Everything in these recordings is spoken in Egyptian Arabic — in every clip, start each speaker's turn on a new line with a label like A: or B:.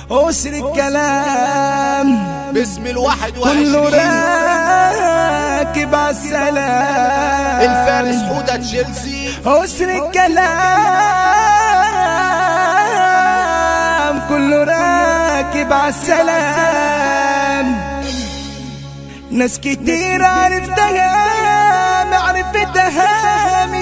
A: أسر الكلام
B: باسم الواحد
A: كله
B: وعشرين
A: راكب عالسلام
B: الفارس حودة تشيلسي
A: أسر الكلام كله راكب عالسلام ناس كتير عرفتها معرفتها مش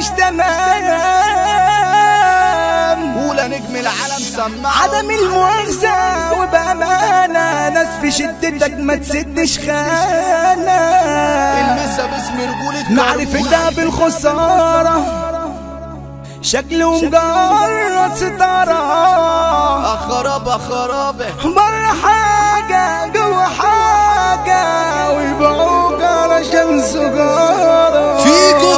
A: تمام
B: أولى نجم العالم سمع
A: عدم المؤاخذة وبأمانة ناس في شدتك ما تسدش خانة
B: المسا باسم رجولة
A: معرفتها بالخسارة شكله مجرد ستارة
B: خرابة خرابة
A: مرة حاجة جوا حاجة ويبيعوك علشان سجارة
B: فيكو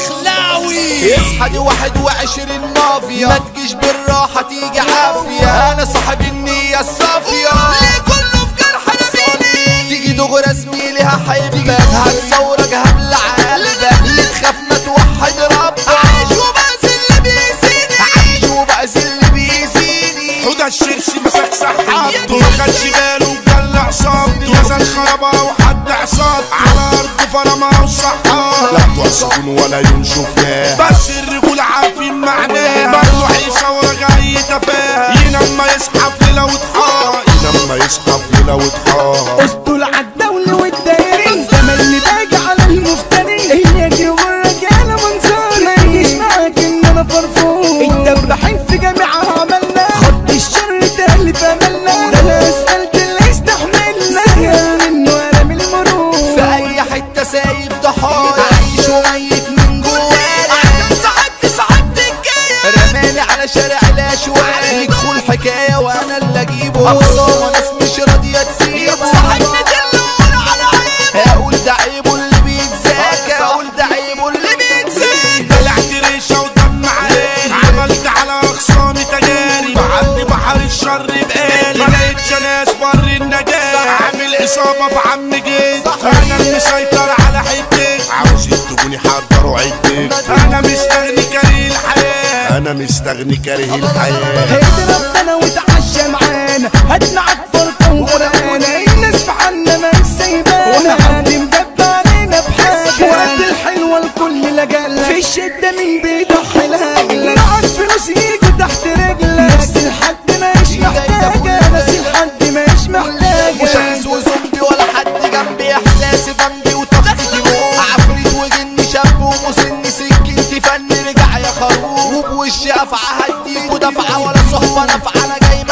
B: الدخلاوي اصحى دي واحد وعشرين مافيا ما تجيش بالراحة تيجي عافية انا صاحب النية الصافية ليه كله في جرح نبيني تيجي دغري زميلي هحبك هتصورك هبلع قلبك اللي تخاف ما توحد ربك عايش وبأذي اللي بيأذيني عايش وبأذي اللي بيأذيني
C: حوده الشرسي مسك سحابته ما خدش باله وجلع صابته نزل خربه وحد عصابته على ارض فرمه وصحاه لا بتوع سجون ولا يوم شفناه بس الرجول عارفين معناه برضه هيصور جاي تفاهه ينام ما يصحى في ليله وضحاه ينام ما يصحى في ليله وضحاه
A: اسطول عالدولة والدايرين تملي باجي على المفترين هي دي والرجالة منظر ما يجيش معاك ان انا فرفور الدبحين في جميع عملنا خط الشر تالف املنا ده انا اسألت اللي يستحملنا سهل منه انا من المرور
B: في اي حتة سايب ضحايا عايش وميت من جوايا عشان سعدت سعدت الجاية رماني على شارع الاشواق يدخل حكاية وانا اللي اجيبه اخصام وناس مش راضية تسيبه صاحبنا دلونا على عيبه اقول ده عيبه اللي بيتذاكى اقول ده عيبه اللي بيتذاكى
C: بلعت ريشه ودم عليه عملت على اخصامي تجاري بعدي بحر الشر بقالي ما لقيتش ناس بر النجاة عامل اصابه في عم جيت انا المسيطر على حتتي عاوزين تكوني حضروا عدتك انا مستغني كاره الحياه انا مستغني كاره الحياه
A: هيدي ربنا وتعشى معانا هتنعك فرقة وغرقانة الناس في عنا ما سايبانا عادي مدب علينا بحاجة وقت الحلوة الكل لجالة في الشدة من بيضحي الهجلة معاك فلوس يجوا تحت رجلك نفس الحد مش محتاجة نفس الحد مش محتاجة
B: مشاكس وزومبي ولا حد جنبي احساسي بمبي وطاقتي موت عفريت وجن شاب ومسن سكنتي فن رجع يا خروف وبوشي افعى هديك ودفعة ولا صحبة نافعة انا جاي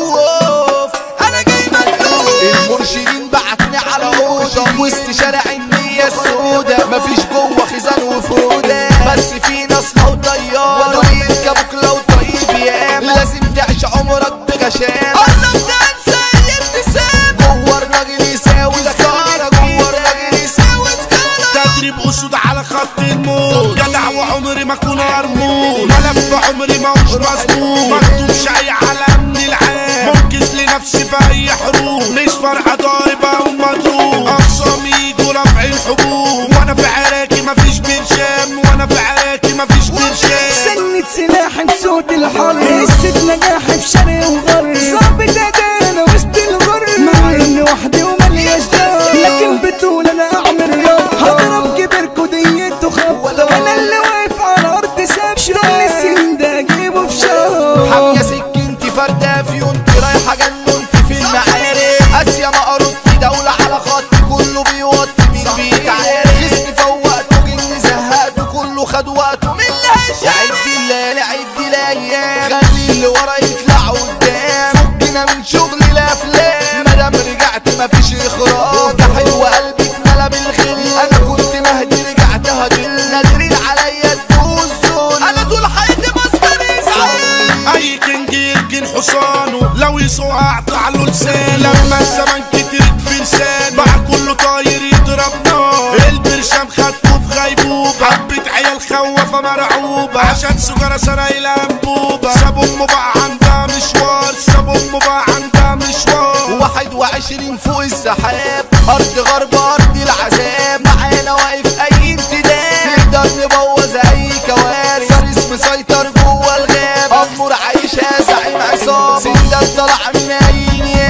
B: متلوف انا جاي متلوف المرشدين بعتني على اوضة وسط شارع النية السوداء مفيش جوه خزان وفودة بس في ناس لو طيارة دول يركبوك لو طيب يام لازم تعيش عمرك بغشام قرب تنسى الابتسام جوه الراجل يساوي سكارة جوه الراجل يساوي سكارة
C: تدريب اسود على خط الموت جدع وعمري ما اكون هرمون ملف عمري ما هوش مظبوط مكتوب شقي على من العام منقذ لنفسي في اي حروب مش فارقه ضارب او مضروب اقسام يجوا رفع الحبوب وانا في عراكي مفيش برشام وانا في عراكي مفيش برشام
A: سنة سلاحي بصوت الحر قصة نجاحي في شرق وغرب ظابط ادانا وسط الغر مع اني وحدي وملياش دار لكن بتقول انا اعمل رياض هضرب كبركوا ديته خبطة انا اللي واقف على ارض ثابتة شغل السنين ده اجيبه في شهر
B: حامية سكنتي فردة فيونتي رايحة جنونتي في المعارف اسيا مقروضتي دولة على خط كله بيوطي مين بيتعارف جسمي فوقته جني زهقته كله خد وقته من الهشام عد الليالي عد الايام خلي اللي ورا يطلع قدام فكنا من شغل الافلام مادام رجعت مفيش اخراج ده حلو قلبي اتملى بالخل انا كنت مهدي رجعت هدل نادرين عليا تبوظون انا طول حياتي مصدر ازعاج
C: اي كنج يركن حصانه لو يسوق اقطع له لسان لما الزمن كترت في لسان بقى كله طاير يضرب نار البرشام خدته في غيبوبة حبة عيال خوافة مرعوبة عشان سجارة سرايل انبوبة ساب امه بقى عندها مشوار ساب امه بقى عندها مشوار
B: واحد وعشرين فوق السحاب أرض غرب أرض العذاب معانا واقف أي امتداد نقدر نبوظ أي كوارث فارس مسيطر جوه الغاب أمور عايشها زعيم عصام سندال طلع من أي نياب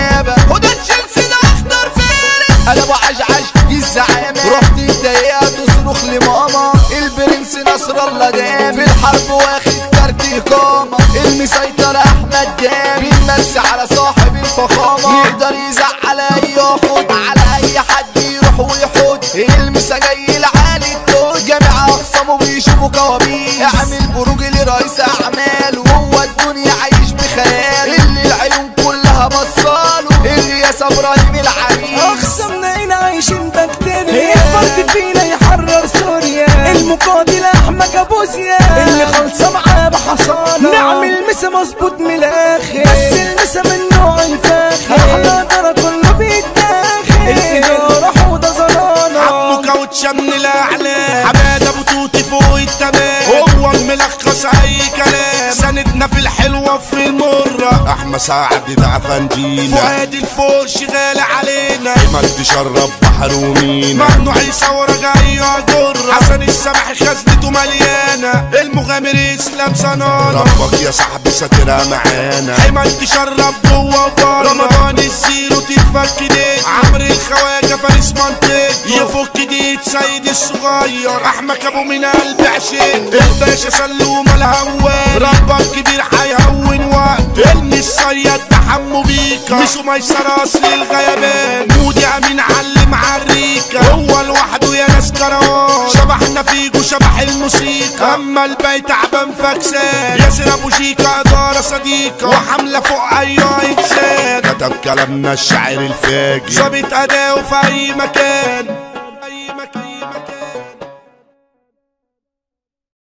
B: الكرامة المسيطر احمد دامي بيمسي على صاحب الفخامة يقدر يزعل اي ياخد على اي حد يروح ويحط المسا جاي لعالي التوت جميع اخصامه بيشوفوا كوابيس اعمل بروج لرئيس اعمال وهو الدنيا عايش بخيال اللي العيون كلها بصاله الرياسة ابراهيم العريس
A: اخصمنا هنا عايشين بكتيريا الفرد فينا يحرر سوريا المقاتل احمد ابو زياد اللي خلصه معاه بحصانه نعمل مسا مظبوط من الاخر بس المسا من نوع الفاخر احلى ترى كله بيتاخر الاداره حوضه زرانه
C: عمو كاوتشا من الاعلام حماد ابو توتي فوق التمام هو الملخص اي كلام سندنا في الحلوه في المره احمد سعد ده افندينا فؤاد الفوق شغال علينا ايمن تشرب بحر ومينا ممنوع يصور جاي يجر حسن السمح خزنته مليانه المغامر اسلام صنانه ربك يا صاحبي ساترها معانا ايمن تشرب جوه وبره رمضان الزيرو تتفك ديت عمرو الخواجه فارس منطقته يفك ديت سيد الصغير احمد ابو من قلب عشق الباشا سلوم الهوان ربك كبير هيهون وقت ابن الصياد ده حمو بيكا مش ميسر اصل الغيابان مودي امين علم عالريكا هو لوحده يا ناس كروان شبحنا فيجو شبح الموسيقى اما الباقي تعبان فاكسان ياسر ابو شيكا اداره صديقه وحمله فوق اي انسان كتب كلامنا الشاعر الفاجر ظابط اداؤه في اي مكان